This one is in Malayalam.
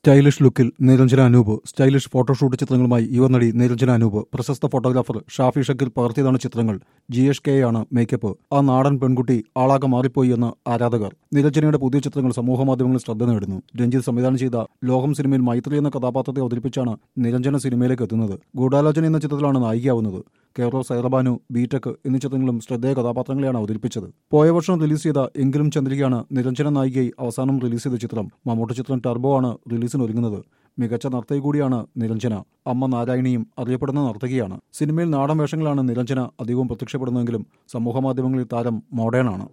സ്റ്റൈലിഷ് ലുക്കിൽ നിരഞ്ജന അനൂപ് സ്റ്റൈലിഷ് ഫോട്ടോഷൂട്ട് ചിത്രങ്ങളുമായി യുവനടി നിരഞ്ജന അനൂപ് പ്രശസ്ത ഫോട്ടോഗ്രാഫർ ഷാഫി ഷക്കിൽ പകർത്തിയതാണ് ചിത്രങ്ങൾ ജി എസ് കെ ആണ് മേക്കപ്പ് ആ നാടൻ പെൺകുട്ടി ആളാകെ മാറിപ്പോയി എന്ന് ആരാധകർ നിരഞ്ജനയുടെ പുതിയ ചിത്രങ്ങൾ സമൂഹമാധ്യമങ്ങളിൽ ശ്രദ്ധ നേടുന്നു രഞ്ജിത്ത് സംവിധാനം ചെയ്ത ലോകം സിനിമയിൽ മൈത്രി എന്ന കഥാപാത്രത്തെ അവതരിപ്പിച്ചാണ് നിരഞ്ജന സിനിമയിലേക്ക് എത്തുന്നത് ഗൂഢാലോചന എന്ന ചിത്രത്തിലാണ് നായികയാവുന്നത് കെയറോ സൈറബാനു ബിടെക് എന്നീ ചിത്രങ്ങളും ശ്രദ്ധേയ കഥാപാത്രങ്ങളെയാണ് അവതരിപ്പിച്ചത് പോയ വർഷം റിലീസ് ചെയ്ത എങ്കിലും ചന്ദ്രികയാണ് നിരഞ്ജന നായികയായി അവസാനം റിലീസ് ചെയ്ത ചിത്രം മമ്മൂട്ടി ചിത്രം ടർബോ ആണ് റിലീസിന് ഒരുങ്ങുന്നത് മികച്ച നർത്തകി കൂടിയാണ് നിരഞ്ജന അമ്മ നാരായണിയും അറിയപ്പെടുന്ന നർത്തകിയാണ് സിനിമയിൽ നാടൻ വേഷങ്ങളാണ് നിരഞ്ജന അധികവും പ്രത്യക്ഷപ്പെടുന്നതെങ്കിലും സമൂഹമാധ്യമങ്ങളിൽ താരം മോഡേൺ ആണ്